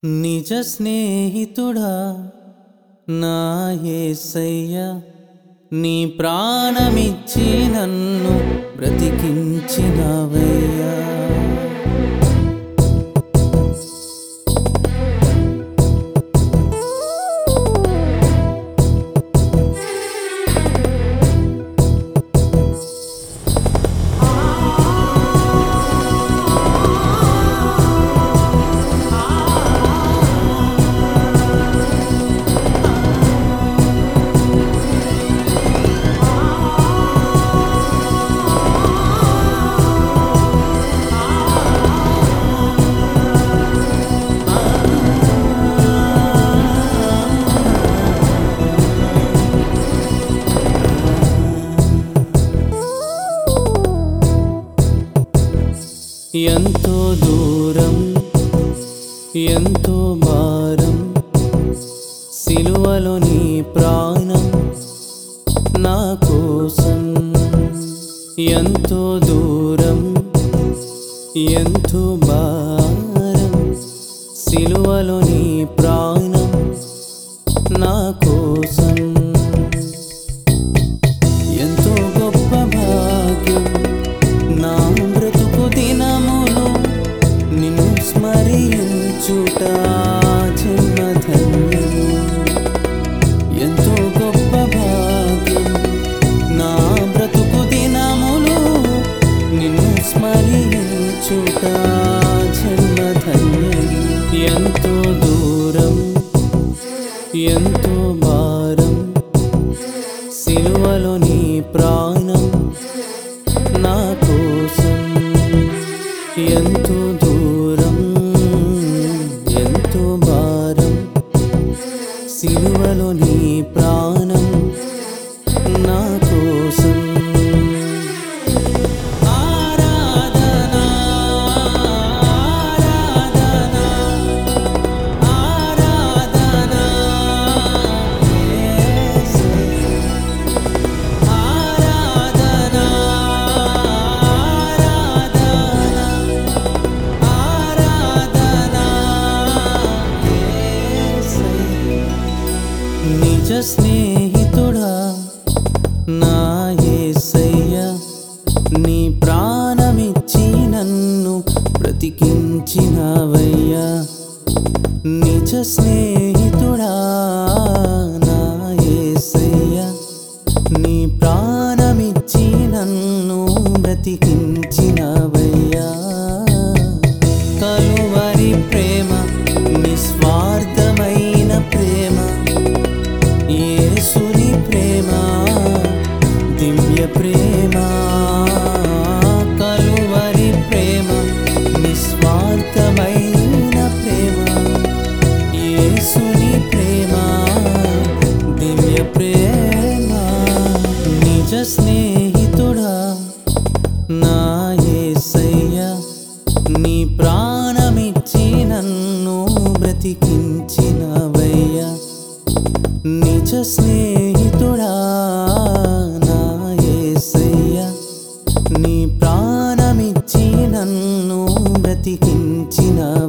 నిజ స్నేహితుడా నా యేసయ్యా నీ ప్రాణమిచ్చి నన్ను బ్రతికించినవయ్యా ఎంతో దూరం ఎంతో భారం సిలువలో నీ ప్రాణం నా కోసం ఎంతో దూరం ఎంతో భారం సిలువలో నీ ప్రాణం నా కోసం ఎంతో గొప్ప భాగ్యం నా బ్రతుకు దినములు నిన్ను స్మరించుట జన్మధన్యము ఎంతో గొప్ప భాగ్యం నా బ్రతుకు దినములు నిన్ను స్మరించుట జన్మధన్యము ఎంతో దూరం ఎంతో భారం సిలువలో నీ ప్రాణం నా కోసం ఎంతో దూరం ఎంతో భారం సిలువలో నీ ప్రాణం నా కోసం ఆరాధనా ఆరాధనా ఆరాధనా యేసయ్యా ఆరాధనా ఆరాధనా ఆరాధనా యేసయ్యా నిజ స్నేహితుడా నా యేసయ్యా నీ ప్రాణమిచ్చి నన్ను బ్రతికించినవయ్యా నిజ స్నేహితుడా నా యేసయ్యా నీ ప్రాణమిచ్చి నన్ను బ్రతికించినవయ్యా కలువరి ప్రేమ నిస్వార్థమైన ప్రేమ యేసుని ప్రేమ దివ్య ప్రేమ కలువరి ప్రేమ నిస్వార్థమైన ప్రేమ యేసుని ప్రేమ దివ్య ప్రేమ నిజ స్నేహితుడా నా యేసయ్యా నీ ప్రాణమిచ్చి నన్ను బ్రతికించినవయ్యా నిజ స్నేహితుడా నా యేసయ్యా నీ ప్రాణమిచ్చి నన్ను బ్రతికించిన